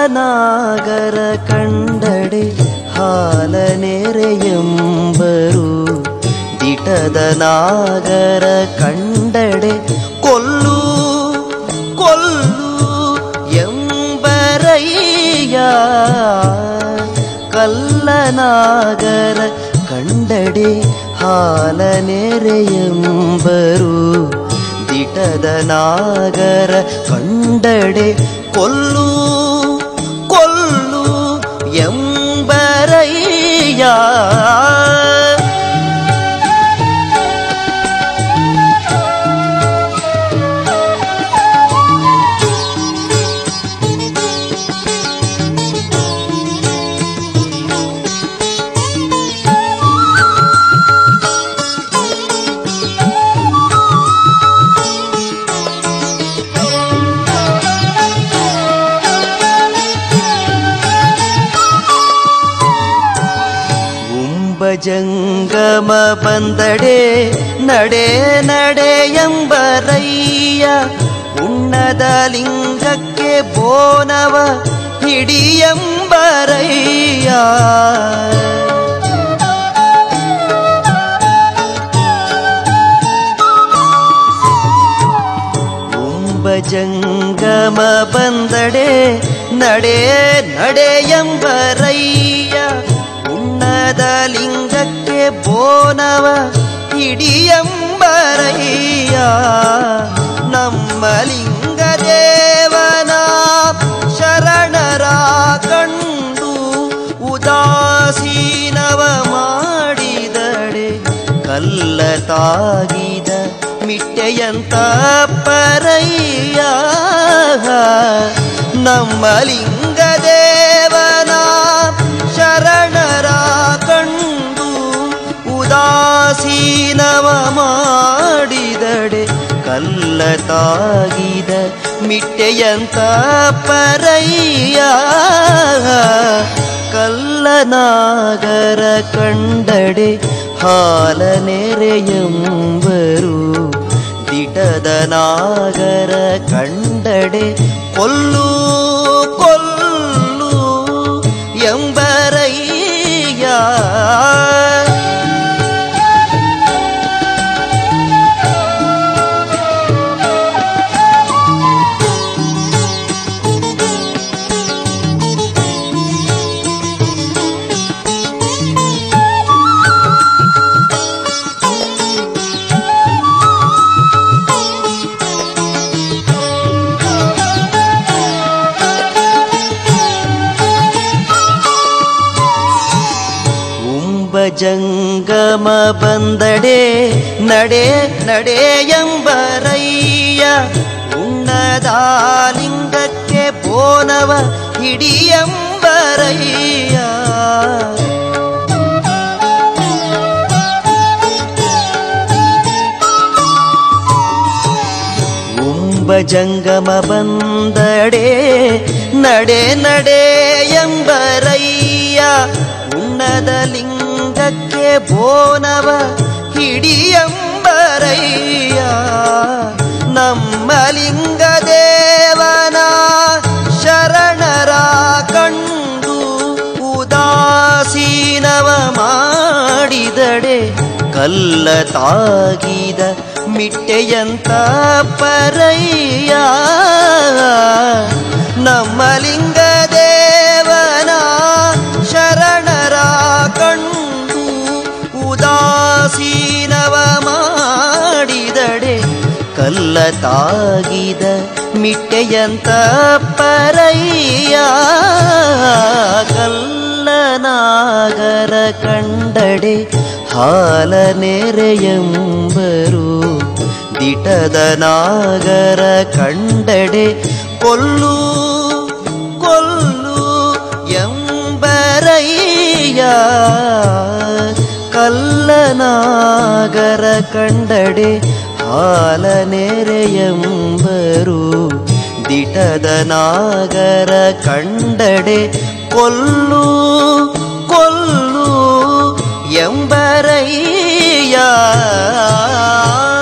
ಕಲ್ಲನಾಗರ ಕಂಡಡೆ ಹಾಲ ನೆರೆಯೆಂಬರು ದಿಟದ ನಾಗರ ಕಂಡಡೆ ಕೊಲ್ಲು ಕೊಲ್ಲು ಎಂಬರಯ್ಯ ಕಲ್ಲನಾಗರ ಕಂಡಡೆ ಹಾಲ ನೆರೆಯೆಂಬರು ದಿಟದ ನಾಗರ ಕಂಡಡೆ ಕೊಲ್ಲು ಕೊಲ್ಲು ಎಂಬರಯ್ಯ ಜಂಗಮ ಬಂದಡೆ ನಡೆ ನಡೆ ಎಂಬರಯ್ಯ ಉಣ್ಣದ ಲಿಂಗಕ್ಕೆ ಬೋನವ ಹಿಡಿಯಂಬರಯ್ಯ ಜಂಗಮ ಬಂದಡೆ ನಡೆ ನಡೆ ಎಂಬರಯ್ಯ ಉಣ್ಣದ ಲಿಂಗಕ್ಕೆ ಬೋನವ ಹಿಡಿಯಂಬರಯ್ಯ ನಮ್ಮ ಲಿಂಗ ದೇವನ ಶರಣರ ಕಂಡು ಉದಾಸೀನವ ಮಾಡಿದಡೆ ಕಲ್ಲ ತಾಗಿದ ಮಿಟ್ಟೆಯಂತ ಪರಯ್ಯ ನಮ್ಮ ಲಿಂಗ ದೇವನ ಶರಣರ ಕಂಡು ಉದಾಸೀನವ ಮಾಡಿದಡೆ ಕಲ್ಲ ತಾಗಿದ ಮಿಟ್ಟೆಯಂತ ಪರಯ್ಯ ಕಲ್ಲನಾಗರ ಕಂಡಡೆ ಹಾಲ ನೆರೆಯಂಬರು ದಿಟದ ನಾಗರ ಕಂಡಡೆ ಕೊಲ್ಲು ಕೊಲ್ಲು ಎಂಬರಯ್ಯ ಜಂಗಮ ಬಂದಡೆ ನಡೆ ನಡೆ ಎಂಬರಯ್ಯ ಉಣ್ಣದ ಲಿಂಗಕ್ಕೆ ಬೋನವ ಹಿಡಿಯಂಬರಯ್ಯ ಜಂಗಮ ಬಂದಡೆ ನಡೆ ನಡೆ ಎಂಬರಯ್ಯ ಉಣ್ಣದ ಲಿಂಗಕ್ಕೆ ಬೋನವ ಹಿಡಿಯಂಬರಯ್ಯ ನಮ್ಮ ಲಿಂಗ ದೇವನ ಶರಣರ ಕಂಡು ಉದಾಸೀನವ ಮಾಡಿದಡೆ ಕಲ್ಲ ತಾಗಿದ ಮಿಟ್ಟೆಯಂತ ಪರಯ್ಯ ನಮ್ಮ ಲಿಂಗ ದೇವನ ಶರಣರ ಕಂಡು ಉದಾಸೀನವ ಮಾಡಿದಡೆ ಕಲ್ಲ ತಾಗಿದ ಮಿಟ್ಟೆಯಂತ ಪರಯ್ಯ ಕಲ್ಲನಾಗರ ಕಂಡಡೆ ಹಾಲ ನೆರೆಯಂಬರು ದಿಟದ ನಾಗರ ಕಂಡಡೆ ಕೊಲ್ಲು ಕೊಲ್ಲು ಎಂಬರಯ್ಯ ಕಲ್ಲನಾಗರ ಕಂಡಡೆ ಹಾಲ ನೆರೆಯಂಬರು ದಿಟದ ನಾಗರ ಕಂಡಡೆ ಕೊಲ್ಲು ಕೊಲ್ಲು ಎಂಬರಯ್ಯ